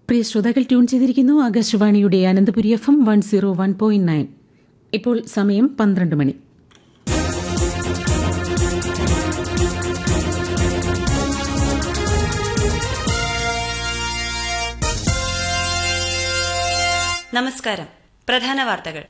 പ്രിയ ശ്രോതാക്കൾ ട്യൂൺ ചെയ്തിരിക്കുന്നു ആകാശവാണിയുടെ Ananthapuri F M one zero one point nine ഇപ്പോൾ സമയം പന്ത്രണ്ട് മണി നമസ്കാരം പ്രധാന വാർത്തകൾ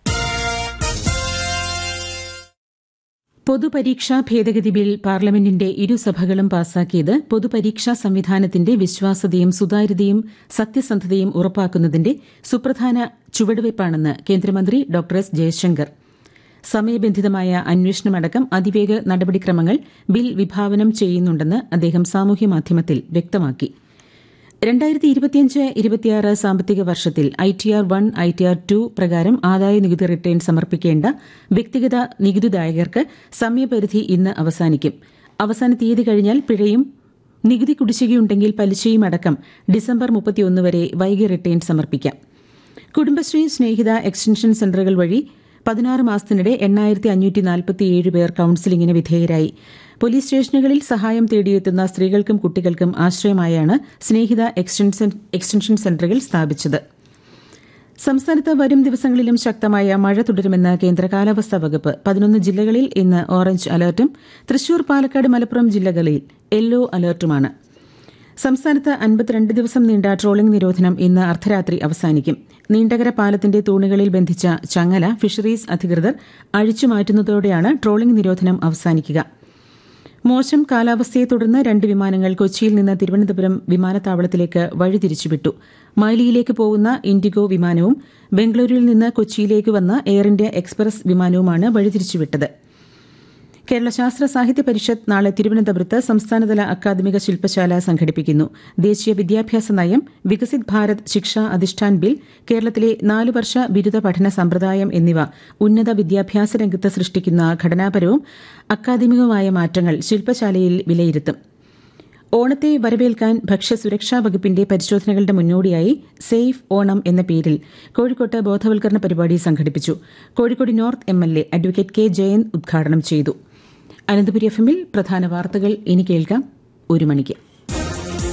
പൊതുപരീക്ഷാ ഭേദഗതി ബിൽ പാർലമെന്റിന്റെ ഇരുസഭകളും പാസാക്കിയത് പൊതുപരീക്ഷാ സംവിധാനത്തിന്റെ വിശ്വാസ്യതയും സുതാര്യതയും സത്യസന്ധതയും ഉറപ്പാക്കുന്നതിന്റെ സുപ്രധാന ചുവടുവയ്പ്പാണെന്ന് കേന്ദ്രമന്ത്രി ഡോക്ടർ എസ് ജയശങ്കർ സമയബന്ധിതമായ അന്വേഷണമടക്കം അതിവേഗ നടപടിക്രമങ്ങൾ ബിൽ വിഭാവനം ചെയ്യുന്നുണ്ടെന്ന് അദ്ദേഹം സാമൂഹ്യമാധ്യമത്തിൽ വ്യക്തമാക്കി രണ്ടായിരത്തി ഇരുപത്തിയഞ്ച് ഇരുപത്തിയാറ് സാമ്പത്തിക വർഷത്തിൽ I T R one I T R two പ്രകാരം ആദായ നികുതി റിട്ടേൺ സമർപ്പിക്കേണ്ട വ്യക്തിഗത നികുതിദായകർക്ക് സമയപരിധി ഇന്ന് അവസാനിക്കും അവസാന തീയതി കഴിഞ്ഞാൽ പിഴയും നികുതി കുടിശ്ശികയുണ്ടെങ്കിൽ പലിശയും അടക്കം ഡിസംബർ മുപ്പത്തിയൊന്ന് വരെ വൈകി റിട്ടേൺ സമർപ്പിക്കാം കുടുംബശ്രീ സ്നേഹിത എക്സ്റ്റൻഷൻ സെന്ററുകൾ വഴി പതിനാറ് മാസത്തിനിടെ എണ്ണായിരത്തി അഞ്ഞൂറ്റി നാൽപ്പത്തിയേഴ് പേർ കൌൺസിലിംഗിന് വിധേയരായി പോലീസ് സ്റ്റേഷനുകളിൽ സഹായം തേടിയെത്തുന്ന സ്ത്രീകൾക്കും കുട്ടികൾക്കും ആശ്രയമായാണ് സ്നേഹിത എക്സ്റ്റൻഷൻ സെന്ററുകൾ സ്ഥാപിച്ചത് സംസ്ഥാനത്ത് വരും ദിവസങ്ങളിലും ശക്തമായ മഴ തുടരുമെന്ന് കേന്ദ്ര കാലാവസ്ഥാ വകുപ്പ് പതിനൊന്ന് ജില്ലകളിൽ ഇന്ന് ഓറഞ്ച് അലർട്ടും തൃശൂർ പാലക്കാട് മലപ്പുറം ജില്ലകളിൽ യെല്ലോ അലർട്ടുമാണ് സംസ്ഥാനത്ത് അൻപത്തിരണ്ട് ദിവസം നീണ്ട ട്രോളിംഗ് നിരോധനം ഇന്ന് അർദ്ധരാത്രി അവസാനിക്കും നീണ്ടകര പാലത്തിന്റെ തൂണുകളിൽ ബന്ധിച്ച ചങ്ങല ഫിഷറീസ് അധികൃതർ അഴിച്ചുമാറ്റുന്നതോടെയാണ് ട്രോളിംഗ് നിരോധനം അവസാനിക്കുക മോശം കാലാവസ്ഥയെ തുടർന്ന് രണ്ട് വിമാനങ്ങൾ കൊച്ചിയിൽ നിന്ന് തിരുവനന്തപുരം വിമാനത്താവളത്തിലേക്ക് വഴിതിരിച്ചുവിട്ടു മൈലിയിലേക്ക് പോകുന്ന ഇൻഡിഗോ വിമാനവും ബംഗളൂരുവിൽ നിന്ന് കൊച്ചിയിലേക്ക് വന്ന എയർ ഇന്ത്യ എക്സ്പ്രസ് വിമാനവുമാണ് വഴിതിരിച്ചുവിട്ടത് കേരള ശാസ്ത്ര സാഹിത്യ പരിഷത്ത് നാളെ തിരുവനന്തപുരത്ത് സംസ്ഥാനതല അക്കാദമിക ശില്പശാല സംഘടിപ്പിക്കുന്നു ദേശീയ വിദ്യാഭ്യാസ നയം വികസിത് ഭാരത് ശിക്ഷാ അധിഷ്ഠാൻ ബിൽ കേരളത്തിലെ നാലു വർഷ ബിരുദ പഠന സമ്പ്രദായം എന്നിവ ഉന്നത വിദ്യാഭ്യാസ രംഗത്ത് സൃഷ്ടിക്കുന്ന ഘടനാപരവും അക്കാദമികവുമായ മാറ്റങ്ങൾ ശില്പശാലയിൽ വിലയിരുത്തും ഓണത്തെ വരവേൽക്കാൻ ഭക്ഷ്യസുരക്ഷാ വകുപ്പിന്റെ പരിശോധനകളുടെ മുന്നോടിയായി സേഫ് ഓണം എന്ന പേരിൽ കോഴിക്കോട്ട് ബോധവൽക്കരണ പരിപാടി സംഘടിപ്പിച്ചു Kozhikode north M L A advocate K Jayan ഉദ്ഘാടനം ചെയ്തു അനന്തപുരി എഫ് എമ്മിൽ പ്രധാന വാർത്തകൾ ഇനി കേൾക്കാം ഒരു മണിക്ക്